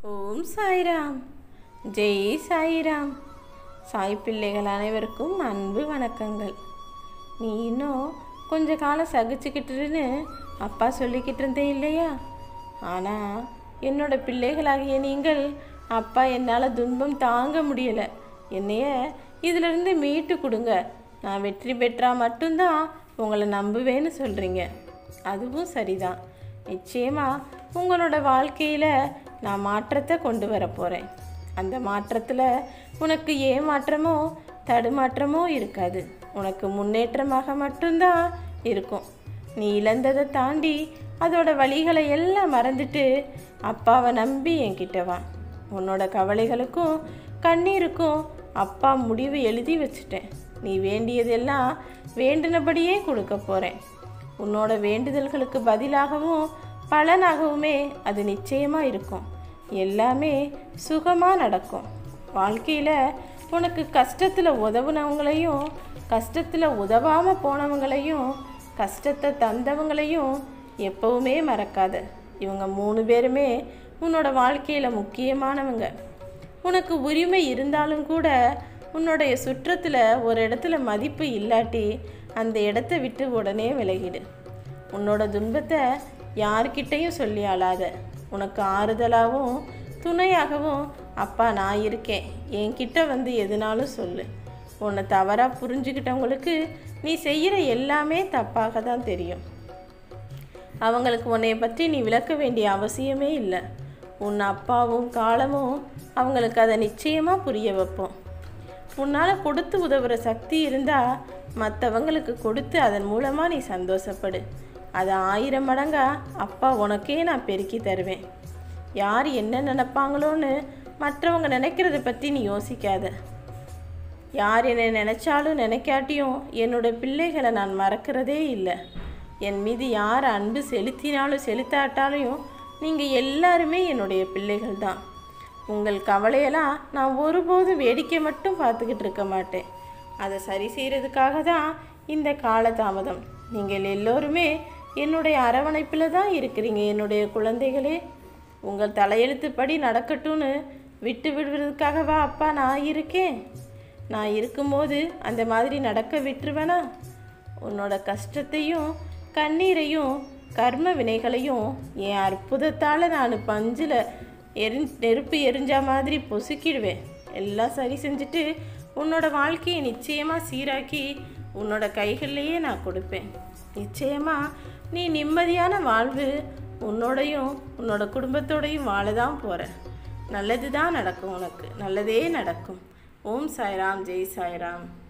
ஓம் சாய்ராம் ஜெய் சாய்ராம் சாய் பிள்ளைகள் அனைவருக்கும் அன்பு வணக்கங்கள் நீ இன்னும் கொஞ்ச காலம் சகிச்சுக்கிட்டுன்னு அப்பா சொல்லிக்கிட்டு இருந்தேன் இல்லையா ஆனால் என்னோட பிள்ளைகளாகிய நீங்கள் அப்பா என்னால் துன்பம் தாங்க முடியலை என்னைய இதிலிருந்து மீட்டு கொடுங்க நான் வெற்றி பெற்றா மட்டும்தான் உங்களை நம்புவேன்னு சொல்கிறீங்க அதுவும் சரிதான் நிச்சயமா உங்களோட வாழ்க்கையில் நான் மாற்றத்தை கொண்டு வர போகிறேன் அந்த மாற்றத்தில் உனக்கு ஏமாற்றமோ தடுமாற்றமோ இருக்காது உனக்கு முன்னேற்றமாக மட்டும்தான் இருக்கும் நீ இழந்ததை தாண்டி அதோட வழிகளை எல்லாம் மறந்துட்டு அப்பாவை நம்பி என்கிட்ட வா உன்னோட கவலைகளுக்கும் கண்ணீருக்கும் அப்பா முடிவு எழுதி வச்சுட்டேன் நீ வேண்டியதெல்லாம் வேண்டினபடியே கொடுக்க போகிறேன் உன்னோட வேண்டுதல்களுக்கு பதிலாகவும் பலனாகவுமே அது நிச்சயமாக இருக்கும் எல்லாமே சுகமாக நடக்கும் வாழ்க்கையில் உனக்கு கஷ்டத்தில் உதவுனவங்களையும் கஷ்டத்தில் உதவாமல் போனவங்களையும் கஷ்டத்தை தந்தவங்களையும் எப்பவுமே மறக்காத இவங்க மூணு பேருமே உன்னோட வாழ்க்கையில் முக்கியமானவங்க உனக்கு உரிமை இருந்தாலும் கூட உன்னுடைய சுற்றத்தில் ஒரு இடத்துல மதிப்பு இல்லாட்டி அந்த இடத்த விட்டு உடனே விலகிடு உன்னோட துன்பத்தை யார்கிட்டையும் சொல்லி அழாத உனக்கு ஆறுதலாகவும் துணையாகவும் அப்பா நான் இருக்கேன் என்கிட்ட வந்து எதுனாலும் சொல்லு உன்னை தவறாக புரிஞ்சுக்கிட்டவங்களுக்கு நீ செய்கிற எல்லாமே தப்பாக தான் தெரியும் அவங்களுக்கு உன்னைய பற்றி நீ விளக்க வேண்டிய அவசியமே இல்லை உன் அப்பாவும் காலமும் அவங்களுக்கு அதை நிச்சயமாக புரிய வைப்போம் உன்னால் கொடுத்து உதவுற சக்தி இருந்தால் மற்றவங்களுக்கு கொடுத்து அதன் மூலமாக நீ சந்தோஷப்படு அதை ஆயிரம் மடங்கா அப்பா உனக்கே நான் பெருக்கி தருவேன் யார் என்ன நினைப்பாங்களோன்னு மற்றவங்க நினைக்கிறத பற்றி நீ யோசிக்காத யார் என்னை நினைச்சாலும் நினைக்காட்டியும் என்னோட பிள்ளைகளை நான் மறக்கிறதே இல்லை என் மீது யார் அன்பு செலுத்தினாலும் செலுத்தாட்டாலையும் நீங்கள் எல்லாருமே என்னுடைய பிள்ளைகள் தான் உங்கள் கவலையெல்லாம் நான் ஒருபோதும் வேடிக்கை மட்டும் பார்த்துக்கிட்டு இருக்க மாட்டேன் அதை சரி செய்கிறதுக்காக தான் இந்த காலதாமதம் நீங்கள் எல்லோருமே என்னுடைய அரவணைப்பில் தான் இருக்கிறீங்க என்னுடைய குழந்தைகளே உங்கள் தலையெழுத்துப்படி நடக்கட்டும்னு விட்டு விடுவதற்காகவா அப்பா நான் இருக்கேன் நான் இருக்கும்போது அந்த மாதிரி நடக்க விட்டுருவேனா உன்னோட கஷ்டத்தையும் கண்ணீரையும் கர்ம வினைகளையும் என் அற்புதத்தால் நான் பஞ்சில் எரி நெருப்பு எரிஞ்ச மாதிரி பொசுக்கிடுவேன் எல்லாம் சரி செஞ்சுட்டு உன்னோட வாழ்க்கையை நிச்சயமாக சீராக்கி உன்னோட கைகள்லேயே நான் கொடுப்பேன் நிச்சயமாக நீ நிம்மதியான வாழ்வு உன்னோடையும் உன்னோட குடும்பத்தோடையும் வாழ தான் போகிற நல்லது தான் நடக்கும் உனக்கு நல்லதே நடக்கும் ஓம் சாய்ராம் ஜெய் சாய்ராம்